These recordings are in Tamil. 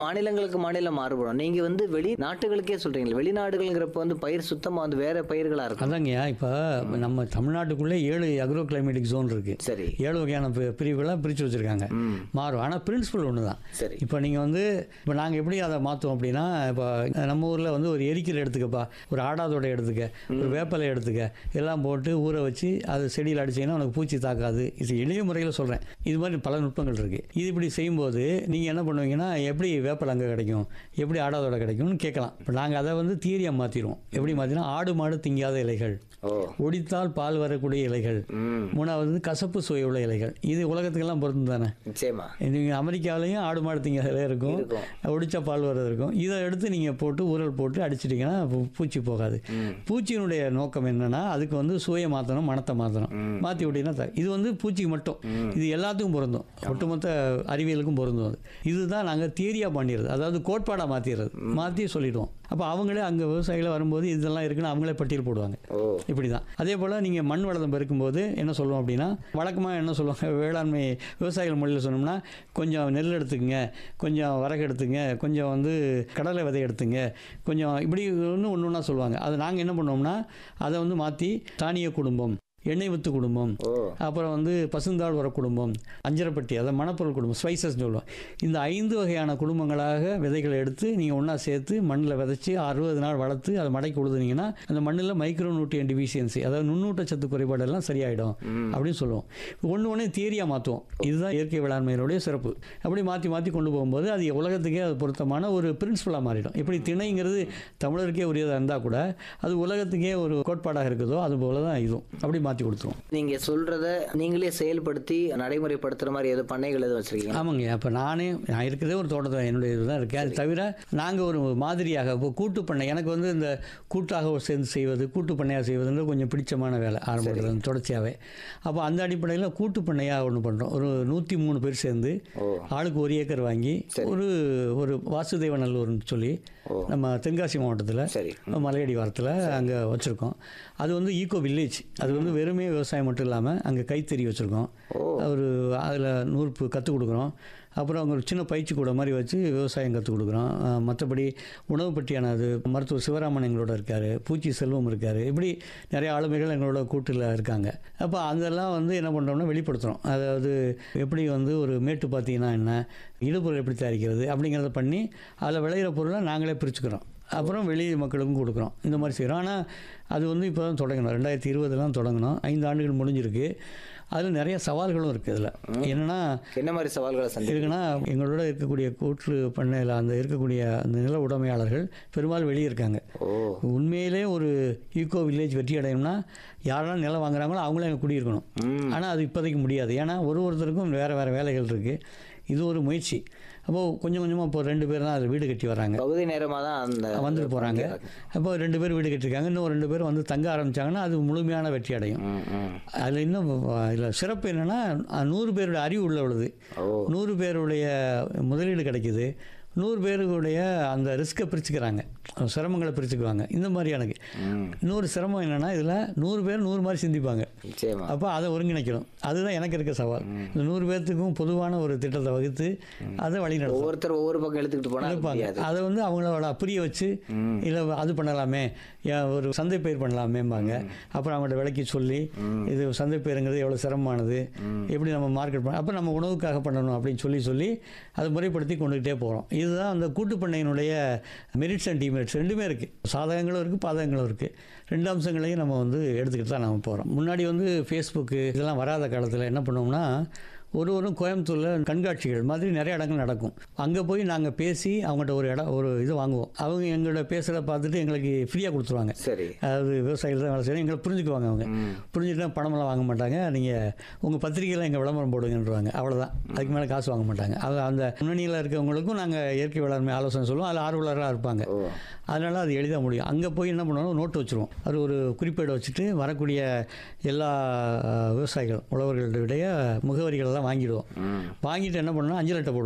மாநிலங்களுக்கு மாநிலம் மாறுபடும் நீங்க வந்து வெளி நாட்டுகளுக்கே சொல்றீங்களா வெளிநாடுகள்ங்கிறப்ப வந்து பயிர் சுத்தமா வந்து வேற பயிர்களா இருக்கும் அதாங்கய்யா இப்போ நம்ம தமிழ்நாட்டுக்குள்ளே ஏழு அக்ரோ கிளைமேட்டிக் ஜோன் இருக்கு சரி ஏழு வகையான பி- பிரிவுகளாக பிரித்து வச்சுருக்காங்க ம் மாறும் ஆனால் பிரின்சிபல் ஒன்று தான் சரி இப்போ நீங்கள் வந்து இப்போ நாங்கள் எப்படி அதை மாற்றுவோம் அப்படின்னா இப்போ நம்ம ஊரில் வந்து ஒரு எரிக்கீரை எடுத்துக்கப்பா ஒரு ஆடாதோட எடுத்துக்க ஒரு வேப்பலை எடுத்துக்க எல்லாம் போட்டு ஊற வச்சு அது செடியில் அடிச்சீங்கன்னா உனக்கு பூச்சி தாக்காது இது எளிய முறையில் சொல்கிறேன் இது மாதிரி பல நுட்பங்கள் இருக்குது இது இப்படி செய்யும்போது நீங்கள் என்ன பண்ணுவீங்கன்னா எப்படி வேப்பலை அங்கே கிடைக்கும் எப்படி ஆடாதோட கிடைக்கும்னு கேட்கலாம் இப்போ நாங்கள் அதை வந்து தியரியாக மாற்றிடுவோம் எப்படி மாற்றினா ஆடு மாடு திங்காத இலைகள் ஓ ஒடித்தால் பால் வரக்கூடிய இலைகள் ம் மூணாவது வந்து கசப்பு சுவை உள்ள இலைகள் இது உலகத்துக்கெல்லாம் பொருந்தும் தானே நிச்சயமா நீங்கள் அமெரிக்காவிலையும் ஆடு மாடு திங்க இலை இருக்கும் இருக்கும் ஒடிச்ச பால் வர்றது இருக்கும் இதை எடுத்து நீங்கள் போட்டு ஊறல் போட்டு அடிச்சிட்டிங்கன்னா பூ- பூச்சி போகாது ம் பூச்சியினுடைய நோக்கம் என்னன்னா அதுக்கு வந்து சுவையை மாற்றணும் மனத்தை மாற்றணும் ம். மாற்றி விட்டீங்கன்னா த- இது வந்து பூச்சிக்கு மட்டும் இது எல்லாத்துக்கும் பொருந்தும் ஒட்டுமொத்த அறிவியலுக்கும் பொருந்தும் அது இதுதான் நாங்கள் தியரியாக பண்ணிடுறது அதாவது கோட்பாடாக மாற்றிடுறது மாற்றி சொல்லிடுவோம் அப்போ அவங்களே அங்கே விவசாயிகள் வரும்போது இதெல்லாம் இருக்குன்னு அவங்களே பட்டியல் போடுவாங்க ஓ இப்படி தான் அதே போல் நீங்கள் மண் வளம் பெருக்கும்போது என்ன சொல்லுவோம் அப்படின்னா வழக்கமாக என்ன சொல்லுவாங்க வேளாண்மை விவசாயிகள் மொழியில் சொன்னோம்னா கொஞ்சம் நெல் எடுத்துக்கங்க கொஞ்சம் வரகு எடுத்துங்க கொஞ்சம் வந்து கடலை விதை எடுத்துங்க கொஞ்சம் இப்படி ஒன்று ஒன்று ஒன்றா சொல்லுவாங்க அதை நாங்கள் என்ன பண்ணுவோம்னா அதை வந்து மாற்றி தானிய குடும்பம் எண்ணெய் வித்து குடும்பம் ஓ அப்புறம் வந்து பசுந்தாள் உர குடும்பம் அஞ்சரப்பட்டி அதாவது மணப்பொருள் குடும்பம் ஸ்பைசஸ் சொல்லுவோம் இந்த ஐந்து வகையான குடும்பங்களாக விதைகளை எடுத்து நீங்கள் ஒன்றா சேர்த்து மண்ணில் விதைச்சி அறுபது நாள் வளர்த்து அதை மடக்கி கொடுத்தீங்கன்னா அந்த மண்ணில் மைக்ரோ நியூட்ரியன் டிஃபிஷியன்சி அதாவது நுண்ணூட்டச்சத்து குறைபாடெல்லாம் சரியாயிடும் ம் அப்படின்னு சொல்லுவோம் ஒன்று ஒன்று தியரியாக மாற்றுவோம் இதுதான் இயற்கை வேளாண்மையினுடைய சிறப்பு அப்படி மாற்றி மாற்றி கொண்டு போகும்போது அது உலகத்துக்கே அது பொருத்தமான ஒரு பிரின்சிபலாக மாறிடும் இப்படி திணைங்கிறது தமிழருக்கே உரியதாக இருந்தால் கூட அது உலகத்துக்கே ஒரு கோட்பாடாக இருக்குதோ அது போல தான் இதுவும் அப்படி மாற்றி கொடுத்துருவோம் நீங்க சொல்றத நீங்களே செயல்படுத்தி நடைமுறைப்படுத்துற மாதிரி எதுவும் பண்ணைகள் எதுவும் வச்சிருக்கீங்க ஆமாங்க அப்போ நானே நான் இருக்கிறதே ஒரு தோட்டத்தில் என்னுடைய இதுதான் இருக்கேன் அது தவிர நாங்கள் ஒரு மாதிரியாக இப்போ கூட்டு பண்ணை எனக்கு வந்து இந்த கூட்டாக சேர்ந்து செய்வது கூட்டு பண்ணையாக செய்வதுன்றது கொஞ்சம் பிடிச்சமான வேலை ஆரம்பத்தில் தொடர்ச்சியாகவே அப்போ அந்த அடிப்படையில் கூட்டு பண்ணையாக ஒன்று பண்ணுறோம் ஒரு நூற்றி மூணு பேர் சேர்ந்து ஓ ஆளுக்கு ஒரு ஏக்கர் வாங்கி சரி. ஒரு ஒரு வாசுதேவ நல்லூர்னு சொல்லி ஓ நம்ம தென்காசி மாவட்டத்தில் சரி மலையடி வாரத்தில் அங்கே வச்சுருக்கோம் அது வந்து ஈகோ வில்லேஜ் அது வந்து வெறுமே விவசாயம் மட்டும் இல்லாமல் அங்கே கைத்தறி வச்சுருக்கோம் ஓ ஒரு அதில் நூறு கற்றுக் கொடுக்குறோம் அப்புறம் அவங்க ஒரு சின்ன பயிற்சி கூட மாதிரி வச்சு விவசாயம் கற்றுக் கொடுக்குறோம் அஹ் மற்றபடி உணவு பற்றியான அது மருத்துவர் சிவராமன் எங்களோட இருக்கார் பூச்சி செல்வம் இருக்கார் இப்படி நிறைய ஆளுமைகள் எங்களோட கூட்டில் இருக்காங்க அப்போ அதெல்லாம் வந்து என்ன பண்ணுறோம்னா வெளிப்படுத்துகிறோம் அதாவது எப்படி வந்து ஒரு மேட்டு பார்த்தீங்கன்னா என்ன இடுபொருள் எப்படி தயாரிக்கிறது அப்படிங்கிறத பண்ணி அதில் விளையிற பொருளை நாங்களே பிரிச்சுக்கிறோம் அப்புறம் வெளி மக்களுக்கும் கொடுக்குறோம் இந்த மாதிரி செய்கிறோம் ஆனால் அது வந்து இப்போ தான் தொடங்கணும் ரெண்டாயிரத்தி இருபதுலாம் தொடங்கணும் ஐந்து ஆண்டுகள் முடிஞ்சிருக்கு அதில் நிறைய சவால்களும் இருக்குது இதில் என்னென்னா என்ன மாதிரி சவால்களை சந்தி இருக்குன்னா எங்களோட இருக்கக்கூடிய கூற்று பண்ணையில் அந்த இருக்கக்கூடிய அந்த நில உடைமையாளர்கள் பெரும்பாலும் வெளியே இருக்காங்க ஓ உண்மையிலே ஒரு ஈகோ வில்லேஜ் வெற்றி அடையணும்னா யாரெல்லாம் நிலம் வாங்குறாங்களோ அவங்களே அங்கே குடியிருக்கணும் ம் ஆனால் அது இப்போதைக்கு முடியாது ஏன்னா ஒரு ஒருத்தருக்கும் வேறு வேறு வேலைகள் இருக்குது இது ஒரு முயற்சி அப்போது கொஞ்சம் கொஞ்சமாக இப்போ ரெண்டு பேர் தான் அதில் வீடு கட்டி வராங்க பகுதி நேரமா தான் அந்த வந்துட்டு போகிறாங்க அப்போ ரெண்டு பேர் வீடு கட்டியிருக்காங்க இன்னும் ரெண்டு பேர் வந்து தங்க ஆரம்பிச்சாங்கன்னா அது முழுமையான வெற்றி அடையும் ம் ம் அதில் இன்னும் இதில் சிறப்பு என்னென்னா நூறு பேருடைய அறிவு உள்ள உள்ளது ஓ நூறு பேருடைய முதலீடு கிடைக்குது நூறு பேருடைய அந்த ரிஸ்க்கை பிரிச்சுக்கிறாங்க சிரமங்களை பிரிச்சுக்குவாங்க இந்த மாதிரியானது ம் இன்னொரு சிரமம் என்னென்னா இதில் நூறு பேர் நூறு மாதிரி சிந்திப்பாங்க நிச்சயமா அப்போ அதை ஒருங்கிணைக்கணும் அதுதான் எனக்கு இருக்க சவால் இந்த நூறு பேர்த்துக்கும் பொதுவான ஒரு திட்டத்தை வகுத்து அதை வழி நடத்தணும் ஒவ்வொருத்தர் ஒவ்வொரு பக்கம் எடுத்துக்கிட்டு போனா அது இருப்பாங்க முடியாது அதை வந்து அவங்களோட புரிய வச்சு ம் இல்லை அது பண்ணலாமே ஏன் ஒரு சந்தை பயிர் பண்ணலாமேம்பாங்க அப்புறம் அவங்கள்ட்ட விலைக்கு சொல்லி இது சந்தை பயிருங்கிறது எவ்வளோ சிரமமானது எப்படி நம்ம மார்க்கெட் பண்ண அப்போ நம்ம உணவுக்காக பண்ணணும் அப்படின்னு சொல்லி சொல்லி அதை முறைப்படுத்தி கொண்டுகிட்டே போகிறோம் இதுதான் அந்த கூட்டு பண்ணையினுடைய மெரிட்ஸ் அண்ட் டிமெரிட்ஸ் ரெண்டுமே இருக்குது சாதகங்களும் இருக்குது பாதகங்களும் இருக்குது ரெண்டு அம்சங்களையும் நம்ம வந்து எடுத்துக்கிட்டு தான் நம்ம போகிறோம் முன்னாடி வந்து ஃபேஸ்புக்கு இதெல்லாம் வராத காலத்தில் என்ன பண்ணோம்னா ஒரு ஒரு கோயம்புத்தூரில் கண்காட்சிகள் மாதிரி நிறைய இடங்கள் நடக்கும் அங்கே போய் நாங்கள் பேசி அவங்கள்ட்ட ஒரு இடம் ஒரு இது வாங்குவோம் அவங்க எங்களோட பேசுகிறத பார்த்துட்டு எங்களுக்கு ஃப்ரீயாக கொடுத்துருவாங்க சரி அதாவது விவசாயிகள் தான் வேலை செய்யணும் எங்களை புரிஞ்சுக்குவாங்க அவங்க ம் புரிஞ்சுட்டு பணமெல்லாம் வாங்க மாட்டாங்க நீங்கள் உங்கள் பத்திரிகையில் எங்கள் விளம்பரம் போடுங்கன்றவாங்க அவ்வளோதான் அதுக்கு மேலே காசு வாங்க மாட்டாங்க அது அந்த முன்னணியில் இருக்கவங்களுக்கும் நாங்கள் இயற்கை வேளாண்மை ஆலோசனை சொல்லுவோம் அதில் ஆர்வலராக இருப்பாங்க ஓ அதனால் அது எளிதாக முடியும் அங்கே போய் என்ன பண்ணுவோம் நோட்டு வச்சுருவோம் அது ஒரு குறிப்பேடு வச்சுட்டு வரக்கூடிய எல்லா அஹ், விவசாயிகள் உழவர்களுடைய முகவரிகள் எல்லாம் வாங்கிடுவோம் ம் வாங்கிட்டு என்ன பண்ணுவோம் அஞ்சல் அட்டை போடுவோம்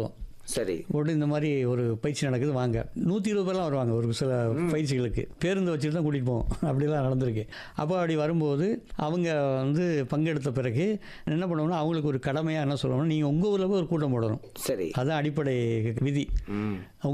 சரி போட்டு இந்த மாதிரி ஒரு பயிற்சி நடக்குது வாங்க நூற்றி இருபது பேர்லாம் வருவாங்க ஒரு சில பயிற்சிகளுக்கு பேருந்து வச்சுட்டு தான் கூட்டிகிட்டு போவோம் அப்படிலாம் நடந்திருக்கு அப்போ அப்படி வரும்போது அவங்க வந்து பங்கெடுத்த பிறகு என்ன பண்ணுவோம்னா அவங்களுக்கு ஒரு கடமையாக என்ன சொல்லணும்னா நீங்கள் உங்கள் ஊரில் போய் ஒரு கூட்டம் போடணும் சரி அதுதான் அடிப்படை விதி ம்